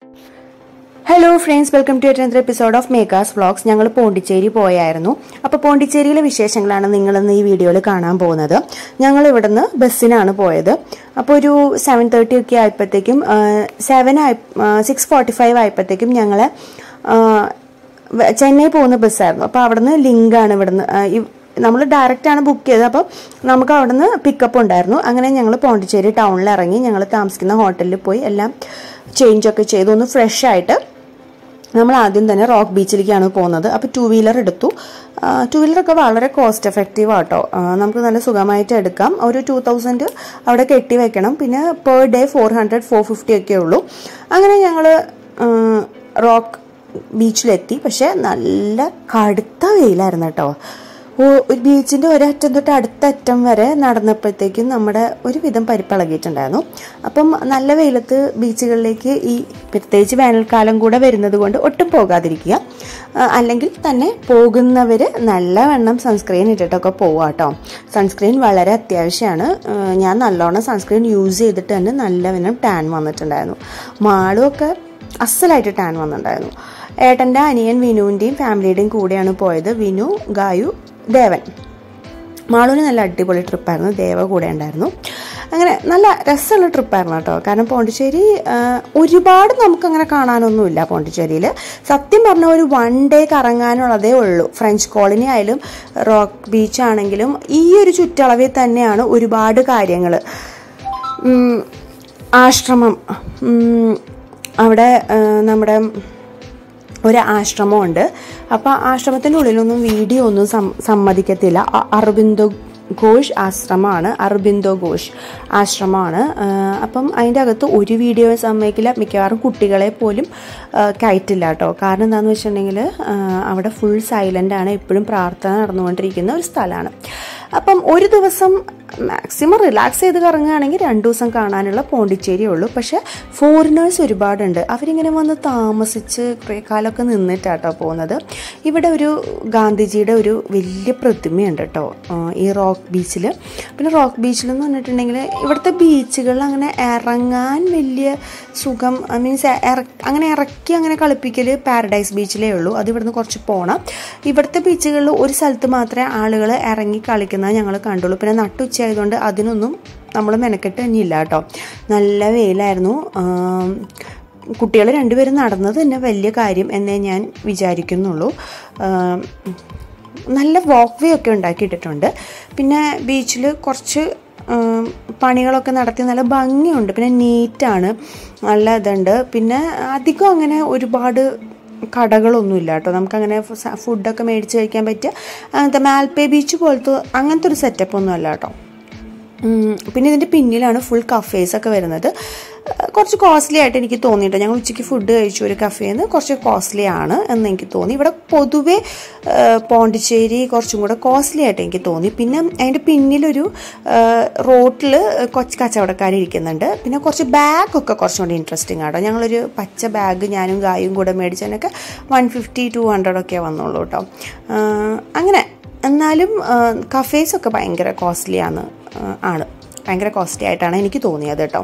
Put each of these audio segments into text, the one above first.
hello friends welcome to eighteenth episode of മേക്കാസ് vlogs ഞങ്ങൾ പോണ്ടിച്ചേരി പോയായിരുന്നു അപ്പോൾ പോണ്ടിച്ചേരിയിലെ വിശേഷങ്ങളാണ് നിങ്ങളിന്ന് ഈ വീഡിയോയിൽ കാണാൻ പോകുന്നത് ഞങ്ങൾ ഇവിടുന്ന് ബസ്സിനാണ് പോയത് അപ്പോൾ ഒരു സെവൻ തേർട്ടി ഒക്കെ ആയപ്പോഴത്തേക്കും സെവൻ ആയി സിക്സ് ഫോർട്ടി ഫൈവ് ആയപ്പോഴത്തേക്കും ഞങ്ങൾ ചെന്നൈ പോകുന്ന ബസ്സായിരുന്നു അപ്പോൾ അവിടുന്ന് ലിങ്കാണ് ഇവിടുന്ന് നമ്മൾ ഡയറക്റ്റ് ആണ് ബുക്ക് ചെയ്തത് അപ്പോൾ നമുക്ക് അവിടുന്ന് പിക്കപ്പ് ഉണ്ടായിരുന്നു അങ്ങനെ ഞങ്ങൾ പോണ്ടിച്ചേരി ടൗണിൽ ഇറങ്ങി ഞങ്ങൾ താമസിക്കുന്ന ഹോട്ടലിൽ പോയി എല്ലാം ചേഞ്ച് ഒക്കെ ചെയ്തു ഒന്ന് ഫ്രഷ് ആയിട്ട് നമ്മൾ ആദ്യം തന്നെ റോക്ക് ബീച്ചിലേക്കാണ് പോകുന്നത് അപ്പോൾ ടു വീലർ എടുത്തു ടു വീലറൊക്കെ വളരെ കോസ്റ്റ് എഫക്റ്റീവ് ആട്ടോ നമുക്ക് നല്ല സുഖമായിട്ട് എടുക്കാം ഒരു ടു തൗസൻഡ് അവിടെ കെട്ടി വെക്കണം പിന്നെ per day four hundred four fifty ഒക്കെ ഉള്ളൂ അങ്ങനെ ഞങ്ങൾ റോക്ക് ബീച്ചിലെത്തി പക്ഷെ നല്ല കടുത്ത വെയിലായിരുന്നു കേട്ടോ ഒരു ബീച്ചിന്റെ ഒരറ്റം തൊട്ട് അടുത്ത അറ്റം വരെ നടന്നപ്പോഴത്തേക്കും നമ്മുടെ ഒരുവിധം പരിപ്പിളകിയിട്ടുണ്ടായിരുന്നു അപ്പം നല്ല വെയിലത്ത് ബീച്ചുകളിലേക്ക് ഈ പ്രത്യേകിച്ച് വേനൽക്കാലം കൂടെ വരുന്നത് കൊണ്ട് ഒട്ടും പോകാതിരിക്കുക അല്ലെങ്കിൽ തന്നെ പോകുന്നവർ നല്ലവണ്ണം സൺസ്ക്രീൻ ഇട്ടിട്ടൊക്കെ പോവുക കേട്ടോ സൺസ്ക്രീൻ വളരെ അത്യാവശ്യമാണ് ഞാൻ നല്ലോണം സൺസ്ക്രീൻ യൂസ് ചെയ്തിട്ട് തന്നെ നല്ലവണ്ണം ടാൻ വന്നിട്ടുണ്ടായിരുന്നു മാളും ഒക്കെ അസലായിട്ട് ടാൻ വന്നിട്ടുണ്ടായിരുന്നു ഏട്ടൻ്റെ അനിയൻ വിനുവിൻ്റെയും ഫാമിലിയുടെയും കൂടെയാണ് പോയത് വിനു ഗായു ദേവൻ മാളൂന് നല്ല അടിപൊളി ട്രിപ്പായിരുന്നു ദേവ കൂടെ ഉണ്ടായിരുന്നു അങ്ങനെ നല്ല രസമുള്ള ട്രിപ്പായിരുന്നു കേട്ടോ കാരണം പോണ്ടിച്ചേരി ഒരുപാട് നമുക്കങ്ങനെ കാണാനൊന്നുമില്ല പോണ്ടിച്ചേരിയിൽ സത്യം പറഞ്ഞ ഒരു വൺ ഡേ കറങ്ങാനുള്ളതേ ഉള്ളൂ ഫ്രഞ്ച് കോളനി ആയാലും റോക്ക് ബീച്ച് ആണെങ്കിലും ഈ ഒരു ചുറ്റളവിൽ തന്നെയാണ് ഒരുപാട് കാര്യങ്ങൾ ആശ്രമം അവിടെ നമ്മുടെ ഒരു ആശ്രമമുണ്ട് അപ്പോൾ ആശ്രമത്തിൻ്റെ ഉള്ളിലൊന്നും വീഡിയോ ഒന്നും സമ്മതിക്കത്തില്ല അറബിന്ദോ ഘോഷ് ആശ്രമമാണ് അറബിന്ദോ ഘോഷ് ആശ്രമമാണ് അപ്പം അതിൻ്റെ അകത്ത് ഒരു വീഡിയോ സമ്മതിക്കില്ല മിക്കവാറും കുട്ടികളെ പോലും കയറ്റില്ല കേട്ടോ കാരണം എന്താണെന്ന് വെച്ചിട്ടുണ്ടെങ്കിൽ അവിടെ ഫുൾ സൈലൻ്റ് ആണ് എപ്പോഴും പ്രാർത്ഥന നടന്നുകൊണ്ടിരിക്കുന്ന ഒരു സ്ഥലമാണ് അപ്പം ഒരു ദിവസം മാക്സിമം റിലാക്സ് ചെയ്ത് കറങ്ങുകയാണെങ്കിൽ രണ്ട് ദിവസം കാണാനുള്ള പോണ്ടിച്ചേരി ഉള്ളൂ പക്ഷെ ഫോറിനേഴ്സ് ഒരുപാടുണ്ട് അവരിങ്ങനെ വന്ന് താമസിച്ച് കുറേ കാലമൊക്കെ നിന്നിട്ടാട്ടോ പോകുന്നത് ഇവിടെ ഒരു ഗാന്ധിജിയുടെ ഒരു വലിയ പ്രതിമയുണ്ട് കേട്ടോ ഈ റോക്ക് ബീച്ചിൽ പിന്നെ റോക്ക് ബീച്ചിൽ എന്ന് പറഞ്ഞിട്ടുണ്ടെങ്കിൽ ഇവിടുത്തെ ബീച്ചുകളിൽ അങ്ങനെ ഇറങ്ങാൻ വലിയ സുഖം മീൻസ് അങ്ങനെ ഇറക്കി അങ്ങനെ കളിപ്പിക്കൽ പാരഡൈസ് ബീച്ചിലേ ഉള്ളൂ അത് ഇവിടുന്ന് കുറച്ച് പോകണം ഇവിടുത്തെ ബീച്ചുകളിൽ ഒരു സ്ഥലത്ത് മാത്രമേ ആളുകൾ ഇറങ്ങി കളിക്കുന്നത് ഞങ്ങൾ കണ്ടുള്ളൂ പിന്നെ നട്ടുച്ച ആയതുകൊണ്ട് അതിനൊന്നും നമ്മൾ മെനക്കെട്ട് തന്നെയില്ല കേട്ടോ നല്ല വെയിലായിരുന്നു കുട്ടികൾ രണ്ടുപേരും നടന്നത് തന്നെ വലിയ കാര്യം എന്നേ ഞാൻ വിചാരിക്കുന്നുള്ളൂ നല്ല വാക്ക് വേ ഒക്കെ ഉണ്ടാക്കിയിട്ടിട്ടുണ്ട് പിന്നെ ബീച്ചിൽ കുറച്ച് പണികളൊക്കെ നടത്തി നല്ല ഭംഗിയുണ്ട് പിന്നെ നീറ്റാണ് നല്ല ഇതുണ്ട് പിന്നെ അധികം അങ്ങനെ ഒരുപാട് കടകളൊന്നുമില്ല കേട്ടോ നമുക്കങ്ങനെ ഫുഡൊക്കെ മേടിച്ച് കഴിക്കാൻ പറ്റിയ അങ്ങനത്തെ മാൽപ്പേ ബീച്ച് പോലത്തെ അങ്ങനത്തെ ഒരു സെറ്റപ്പ് ഒന്നും അല്ല കേട്ടോ പിന്നെ ഇതിൻ്റെ പിന്നിലാണ് ഫുൾ കഫേസ് ഒക്കെ വരുന്നത് കുറച്ച് കോസ്റ്റ്ലി ആയിട്ട് എനിക്ക് തോന്നിയിട്ട് ഞങ്ങൾ ഉച്ചയ്ക്ക് ഫുഡ് കഴിച്ചു ഒരു കഫേന്ന് കുറച്ച് കോസ്റ്റ്ലി ആണ് എന്ന് എനിക്ക് തോന്നി ഇവിടെ പൊതുവേ പോണ്ടിച്ചേരി കുറച്ചും കൂടെ കോസ്റ്റ്ലി ആയിട്ട് എനിക്ക് തോന്നി പിന്നെ അതിൻ്റെ പിന്നിലൊരു റോട്ടിൽ കൊച്ചു കച്ചവടക്കാർ ഇരിക്കുന്നുണ്ട് പിന്നെ കുറച്ച് ബാഗൊക്കെ കുറച്ചും കൂടി ഇൻട്രസ്റ്റിംഗ് ആട്ടോ ഞങ്ങളൊരു പച്ച ബാഗ് ഞാനും ഗായും കൂടെ മേടിച്ചതിനൊക്കെ വൺ ഫിഫ്റ്റി ടു ഹൺഡ്രഡ് ഒക്കെ വന്നുള്ളൂ കേട്ടോ അങ്ങനെ എന്നാലും കഫേസൊക്കെ ഭയങ്കര കോസ്റ്റ്ലിയാണ് ആണ് ഭയങ്കര കോസ്റ്റ്ലി ആയിട്ടാണ് എനിക്ക് തോന്നിയത് കേട്ടോ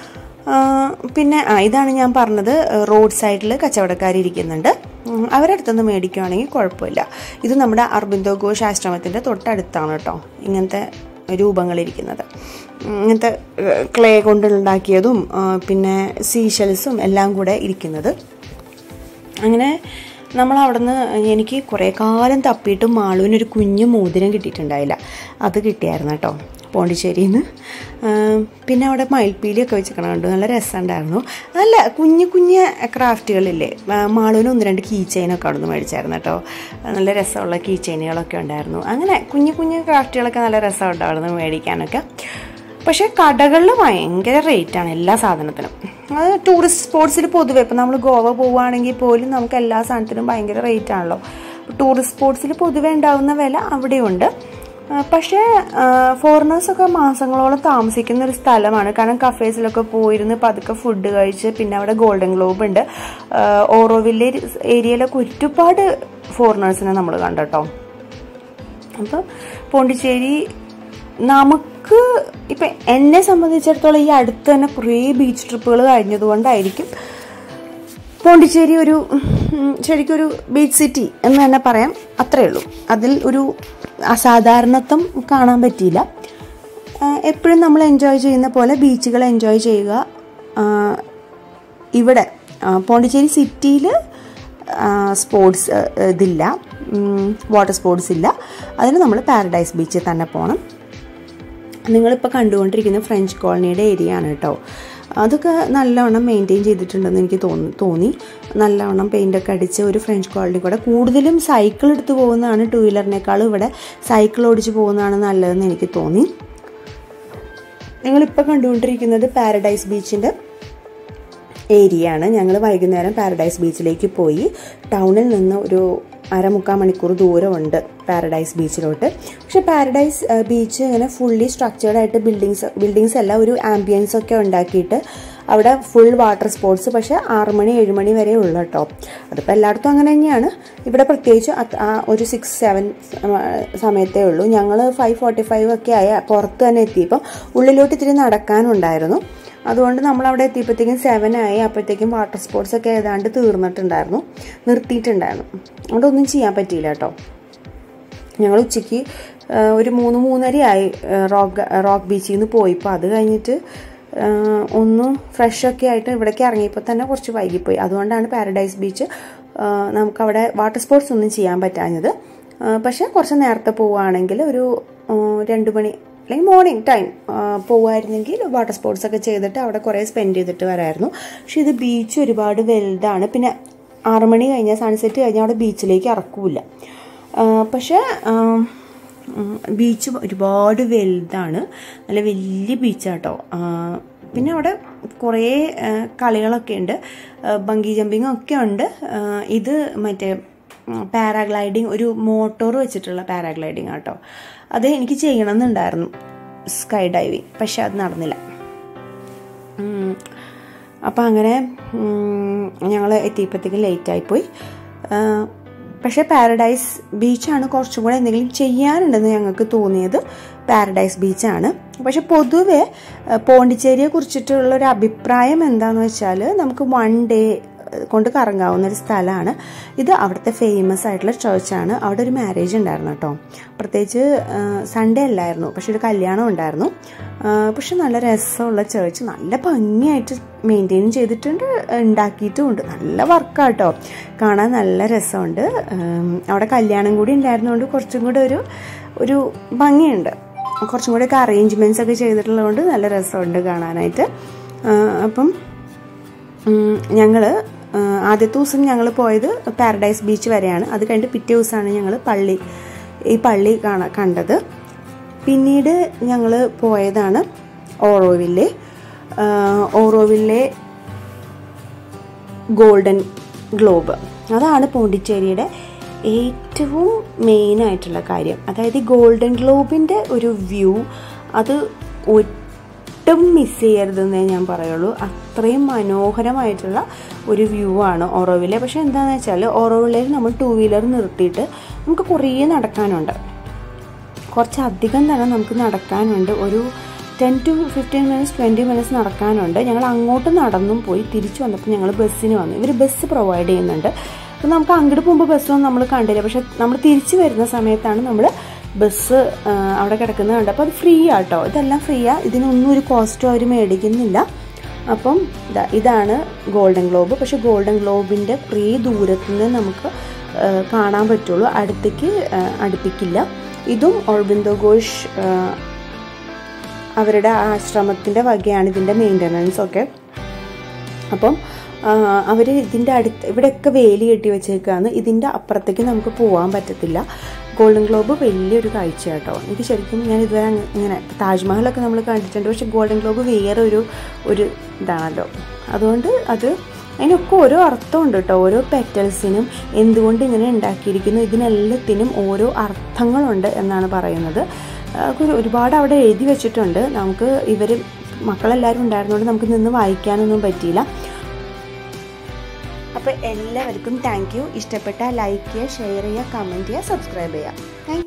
പിന്നെ ആ ഇതാണ് ഞാൻ പറഞ്ഞത് റോഡ് സൈഡിൽ കച്ചവടക്കാരിരിക്കുന്നുണ്ട് അവരുടെ അടുത്തുനിന്ന് മേടിക്കുകയാണെങ്കിൽ കുഴപ്പമില്ല ഇത് നമ്മുടെ അർബിന്ദോ ഘോഷ് ആശ്രമത്തിൻ്റെ തൊട്ടടുത്താണ് കേട്ടോ ഇങ്ങനത്തെ രൂപങ്ങളിരിക്കുന്നത് ഇങ്ങനത്തെ ക്ലേ കൊണ്ടുണ്ടാക്കിയതും പിന്നെ സീഷൽസും എല്ലാം കൂടെ ഇരിക്കുന്നത് അങ്ങനെ നമ്മൾ അവിടുന്ന് എനിക്ക് കുറേ കാലം തപ്പിയിട്ടും മാളുവിനൊരു കുഞ്ഞു മോതിരം കിട്ടിയിട്ടുണ്ടായില്ല അത് കിട്ടിയായിരുന്നു കേട്ടോ പോണ്ടിച്ചേരിയിൽ നിന്ന് പിന്നെ അവിടെ മയിൽപ്പീലിയൊക്കെ വെച്ചിരിക്കണം കണ്ടു നല്ല രസമുണ്ടായിരുന്നു നല്ല കുഞ്ഞു കുഞ്ഞു ക്രാഫ്റ്റുകളില്ലേ മാളുവിന് ഒന്ന് രണ്ട് കീ ചെയിനൊക്കെ അവിടെ നിന്ന് മേടിച്ചായിരുന്നു കേട്ടോ നല്ല രസമുള്ള കീ ചെയിനുകളൊക്കെ ഉണ്ടായിരുന്നു അങ്ങനെ കുഞ്ഞു കുഞ്ഞു ക്രാഫ്റ്റുകളൊക്കെ നല്ല രസമുണ്ട് അവിടെ നിന്ന് മേടിക്കാനൊക്കെ പക്ഷേ കടകളിൽ ഭയങ്കര റേറ്റാണ് എല്ലാ സാധനത്തിനും അത് ടൂറിസ്റ്റ് സ്പോട്സിൽ പൊതുവെ ഇപ്പം നമ്മൾ ഗോവ പോവുകയാണെങ്കിൽ പോലും നമുക്ക് എല്ലാ സാധനത്തിനും ഭയങ്കര റേറ്റ് ആണല്ലോ ടൂറിസ്റ്റ് സ്പോട്സിൽ പൊതുവെ ഉണ്ടാകുന്ന വില അവിടെയുണ്ട് പക്ഷേ ഫോറിനേഴ്സൊക്കെ മാസങ്ങളോളം താമസിക്കുന്ന ഒരു സ്ഥലമാണ് കാരണം കഫേസിലൊക്കെ പോയിരുന്ന് പതുക്കെ ഫുഡ് കഴിച്ച് പിന്നെ അവിടെ ഗോൾഡൻ ഗ്ലോബ് ഉണ്ട് ഓറോവില്ലെ ഏരിയയിലൊക്കെ ഒരുപാട് ഫോറിനേഴ്സിനെ നമ്മൾ കണ്ടോ അപ്പം പോണ്ടിച്ചേരി നമുക്ക് ഇപ്പം എന്നെ സംബന്ധിച്ചിടത്തോളം ഈ അടുത്ത് തന്നെ കുറേ ബീച്ച് ട്രിപ്പുകൾ കഴിഞ്ഞതുകൊണ്ടായിരിക്കും പോണ്ടിച്ചേരി ഒരു ഉം, ശരിക്കും ഒരു ബീച്ച് സിറ്റി എന്ന് തന്നെ പറയാം അത്രേ ഉള്ളൂ അതിൽ ഒരു അസാധാരണത്വം കാണാൻ പറ്റിയില്ല എപ്പോഴും നമ്മൾ എൻജോയ് ചെയ്യുന്ന പോലെ ബീച്ചുകൾ എൻജോയ് ചെയ്യുക ആ, ഇവിടെ ആ, പോണ്ടിച്ചേരി സിറ്റിയിൽ സ്പോർട്സ് ഇതില്ല വാട്ടർ സ്പോർട്സ് ഇല്ല അതിന് നമ്മൾ പാരഡൈസ് ബീച്ചിൽ തന്നെ പോകണം നിങ്ങളിപ്പോൾ കണ്ടുകൊണ്ടിരിക്കുന്ന ഫ്രഞ്ച് കോളനിയുടെ ഏരിയ ആണ് കേട്ടോ അതൊക്കെ നല്ലവണ്ണം മെയിൻറ്റെയിൻ ചെയ്തിട്ടുണ്ടെന്ന് എനിക്ക് തോന്നി തോന്നി നല്ലവണ്ണം പെയിൻ്റൊക്കെ അടിച്ച് ഒരു ഫ്രഞ്ച് കോളനി കൂടെ കൂടുതലും സൈക്കിൾ എടുത്ത് പോകുന്നതാണ് ടു വീലറിനേക്കാളും ഇവിടെ സൈക്കിൾ ഓടിച്ച് പോകുന്നതാണ് നല്ലതെന്ന് എനിക്ക് തോന്നി നിങ്ങളിപ്പോൾ കണ്ടുകൊണ്ടിരിക്കുന്നത് പാരഡൈസ് ബീച്ചിൻ്റെ ഏരിയ ആണ് ഞങ്ങൾ വൈകുന്നേരം പാരഡൈസ് ബീച്ചിലേക്ക് പോയി ടൗണിൽ നിന്ന് ഒരു അരമുക്കാൽ മണിക്കൂർ ദൂരമുണ്ട് പാരഡൈസ് ബീച്ചിലോട്ട് പക്ഷെ പാരഡൈസ് ഏഹ്, ബീച്ച് ഇങ്ങനെ ഫുള്ളി സ്ട്രക്ചേർഡ് ആയിട്ട് ബിൽഡിങ്സ് ബിൽഡിങ്സ് അല്ല ഒരു ആംബിയൻസ് ഒക്കെ ഉണ്ടാക്കിയിട്ട് അവിടെ ഫുൾ വാട്ടർ സ്പോർട്സ് പക്ഷെ ആറ് മണി ഏഴ് മണി വരെ ഉള്ളു കേട്ടോ അതിപ്പോൾ എല്ലായിടത്തും അങ്ങനെ തന്നെയാണ് ഇവിടെ പ്രത്യേകിച്ച് അത് ആ ഒരു സിക്സ് സെവൻ സമയത്തേ ഉള്ളൂ ഞങ്ങൾ ഫൈവ് ഫോർട്ടി ഫൈവ് ഒക്കെ ആയ പുറത്ത് തന്നെ എത്തി ഇപ്പം ഉള്ളിലോട്ട് ഇത്തിരി നടക്കാനുണ്ടായിരുന്നു അതുകൊണ്ട് നമ്മൾ അവിടെ എത്തിയപ്പോഴത്തേക്കും സെവൻ ആയി അപ്പോഴത്തേക്കും വാട്ടർ സ്പോർട്സ് ഒക്കെ ഏതാണ്ട് തീർന്നിട്ടുണ്ടായിരുന്നു നിർത്തിയിട്ടുണ്ടായിരുന്നു അതുകൊണ്ട് ഒന്നും ചെയ്യാൻ പറ്റിയില്ല കേട്ടോ ഞങ്ങൾ ഉച്ചയ്ക്ക് ആ, ഒരു മൂന്ന് മൂന്നരയായി ആ, റോക്ക് റോക്ക് ബീച്ചിൽ നിന്ന് പോയിപ്പോൾ അത് കഴിഞ്ഞിട്ട് ആ, ഒന്ന് ഫ്രഷ് ഒക്കെ ആയിട്ട് ഇവിടേക്ക് ഇറങ്ങിയപ്പോൾ തന്നെ കുറച്ച് വൈകിപ്പോയി അതുകൊണ്ടാണ് പാരഡൈസ് ബീച്ച് ആ, നമുക്കവിടെ വാട്ടർ സ്പോർട്സ് ഒന്നും ചെയ്യാൻ പറ്റാഞ്ഞത് ആ, പക്ഷേ കുറച്ച് നേരത്തെ പോവുകയാണെങ്കിൽ ഒരു ആ, രണ്ട് മണി അല്ലെങ്കിൽ മോർണിംഗ് ടൈം പോവുമായിരുന്നെങ്കിൽ വാട്ടർ സ്പോർട്സ് ഒക്കെ ചെയ്തിട്ട് അവിടെ കുറേ സ്പെൻഡ് ചെയ്തിട്ട് വരായിരുന്നു പക്ഷെ ഇത് ബീച്ച് ഒരുപാട് വലുതാണ് പിന്നെ ആറ് മണി കഴിഞ്ഞാൽ സൺസെറ്റ് കഴിഞ്ഞാൽ അവിടെ ബീച്ചിലേക്ക് ഇറക്കൂല ആ, പക്ഷേ ബീച്ച് ഒരുപാട് വലുതാണ് നല്ല വലിയ ബീച്ചാട്ടോ പിന്നെ അവിടെ കുറേ ആ, കളികളൊക്കെ ഉണ്ട് ബങ്കി ജമ്പിങ് ഒക്കെ ഉണ്ട് ആ, ഇത് മറ്റേ പാരാഗ്ലൈഡിങ് ഒരു മോട്ടോർ വെച്ചിട്ടുള്ള പാരാഗ്ലൈഡിങ് ആട്ടോ അത് എനിക്ക് ചെയ്യണമെന്നുണ്ടായിരുന്നു സ്കൈ ഡൈവിങ് പക്ഷെ അത് നടന്നില്ല അപ്പം അങ്ങനെ ഞങ്ങൾ എത്തിയപ്പോഴത്തേക്കും ലേറ്റായിപ്പോയി പക്ഷേ പാരഡൈസ് ബീച്ചാണ് കുറച്ചും കൂടെ എന്തെങ്കിലും ചെയ്യാനുണ്ടെന്ന് ഞങ്ങൾക്ക് തോന്നിയത് പാരഡൈസ് ബീച്ചാണ് പക്ഷെ പൊതുവെ ആ, പോണ്ടിച്ചേരിയെ കുറിച്ചിട്ടുള്ള ഒരു അഭിപ്രായം എന്താണെന്ന് വെച്ചാൽ നമുക്ക് വൺ ഡേ കൊണ്ട് കറങ്ങാവുന്ന ഒരു സ്ഥലമാണ് ഇത് അവിടുത്തെ ഫേമസ് ആയിട്ടുള്ള ചേർച്ചാണ് അവിടെ ഒരു മാരേജ് ഉണ്ടായിരുന്നു കേട്ടോ പ്രത്യേകിച്ച് സൺഡേ അല്ലായിരുന്നു പക്ഷെ ഒരു കല്യാണം ഉണ്ടായിരുന്നു ആ, പക്ഷെ നല്ല രസമുള്ള ചേർച്ച് നല്ല ഭംഗിയായിട്ട് മെയിൻറ്റെയിൻ ചെയ്തിട്ടുണ്ട് ഉണ്ടാക്കിയിട്ടുമുണ്ട് നല്ല വർക്കാട്ടോ കാണാൻ നല്ല രസമുണ്ട് ഉം, അവിടെ കല്യാണം കൂടി ഉണ്ടായിരുന്നതുകൊണ്ട് കുറച്ചും കൂടെ ഒരു ഒരു ഭംഗിയുണ്ട് കുറച്ചും കൂടെ ഒക്കെ അറേഞ്ച്മെൻറ്റ്സ് ഒക്കെ ചെയ്തിട്ടുള്ളതുകൊണ്ട് നല്ല രസമുണ്ട് കാണാനായിട്ട് ആ, അപ്പം ഞങ്ങൾ ആദ്യത്തെ ദിവസം ഞങ്ങൾ പോയത് പാരഡൈസ് ബീച്ച് വരെയാണ് അത് കഴിഞ്ഞിട്ട് പിറ്റേ ദിവസമാണ് ഞങ്ങൾ പള്ളി ഈ പള്ളി കാണാ കണ്ടത് പിന്നീട് ഞങ്ങൾ പോയതാണ് ഓറോവില്ലെ ആ, ഓറോവില്ലെ ഗോൾഡൻ ഗ്ലോബ് അതാണ് പോണ്ടിച്ചേരിയുടെ ഏറ്റവും മെയിൻ ആയിട്ടുള്ള കാര്യം അതായത് ഈ ഗോൾഡൻ ഗ്ലോബിൻ്റെ ഒരു വ്യൂ അത് ഒട്ടും മിസ് ചെയ്യരുതെന്നേ ഞാൻ പറയുള്ളൂ അത്രയും മനോഹരമായിട്ടുള്ള ഒരു വ്യൂ ആണ് ഓറോവിലെ പക്ഷേ എന്താണെന്ന് വെച്ചാൽ ഓറോവിലയിൽ നമ്മൾ ടൂ വീലർ നിർത്തിയിട്ട് നമുക്ക് കുറേ നടക്കാനുണ്ട് കുറച്ചധികം തന്നെ നമുക്ക് നടക്കാനുണ്ട് ഒരു ten to fifteen minutes twenty minutes നടക്കാനുണ്ട് ഞങ്ങൾ അങ്ങോട്ട് നടന്നും പോയി തിരിച്ചു വന്നപ്പോൾ ഞങ്ങൾ ബസ്സിന് വന്നു ഇവർ ബസ് പ്രൊവൈഡ് ചെയ്യുന്നുണ്ട് അപ്പോൾ നമുക്ക് അങ്ങോട്ട് പോകുമ്പോൾ ബസ്സൊന്നും നമ്മൾ കണ്ടില്ല പക്ഷെ നമ്മൾ തിരിച്ചു വരുന്ന സമയത്താണ് നമ്മൾ ബസ് ആ, അവിടെ കിടക്കുന്നത് കണ്ടത് അപ്പോൾ അത് ഫ്രീ ആട്ടോ ഇതെല്ലാം ഫ്രീയാ ഇതിനൊന്നും ഒരു കോസ്റ്റോ അവർ മേടിക്കുന്നില്ല അപ്പം ദാ ഇതാണ് ഗോൾഡൻ ഗ്ലോബ് പക്ഷെ ഗോൾഡൻ ഗ്ലോബിൻ്റെ കുറേ ദൂരത്തു നിന്ന് നമുക്ക് ആ, കാണാൻ പറ്റുള്ളൂ അടുത്തേക്ക് ആ, അടുപ്പിക്കില്ല ഇതും ഓർബിന്ദോ ഘോഷ് ആ, അവരുടെ ആശ്രമത്തിൻ്റെ വകയാണ് ഇതിൻ്റെ മെയിൻ്റനൻസ് ഒക്കെ അപ്പം അവർ ഇതിൻ്റെ അടുത്ത് ഇവിടെയൊക്കെ വേലി കെട്ടി വെച്ചേക്കാണ് ഇതിൻ്റെ അപ്പുറത്തേക്ക് നമുക്ക് പോകാൻ പറ്റത്തില്ല ഗോൾഡൻ ഗ്ലോബ് വലിയൊരു കാഴ്ച കേട്ടോ എനിക്ക് ശരിക്കും ഞാൻ ഇതുവരെ അങ്ങ് ഇങ്ങനെ താജ്മഹലൊക്കെ നമ്മൾ കണ്ടിട്ടുണ്ട് പക്ഷെ ഗോൾഡൻ ഗ്ലോബ് വേറെ ഒരു ഒരു ഇതാണല്ലോ അതുകൊണ്ട് അത് അതിനൊക്കെ ഓരോ അർത്ഥമുണ്ട് കേട്ടോ ഓരോ പെറ്റൽസിനും എന്തുകൊണ്ട് ഇങ്ങനെ ഉണ്ടാക്കിയിരിക്കുന്നു ഇതിനെല്ലാത്തിനും ഓരോ അർത്ഥങ്ങളുണ്ട് എന്നാണ് പറയുന്നത് അതൊക്കെ ഒരു- ഒരുപാട് അവിടെ എഴുതി വെച്ചിട്ടുണ്ട് നമുക്ക് ഇവർ മക്കളെല്ലാവരും ഉണ്ടായിരുന്നതുകൊണ്ട് നമുക്ക് നിന്ന് വായിക്കാനൊന്നും പറ്റിയില്ല അപ്പോൾ എല്ലാവർക്കും താങ്ക് യു ഇഷ്ടപ്പെട്ട ലൈക്ക് ചെയ്യുക ഷെയർ ചെയ്യുക കമൻറ്റ് ചെയ്യുക സബ്സ്ക്രൈബ് ചെയ്യുക താങ്ക്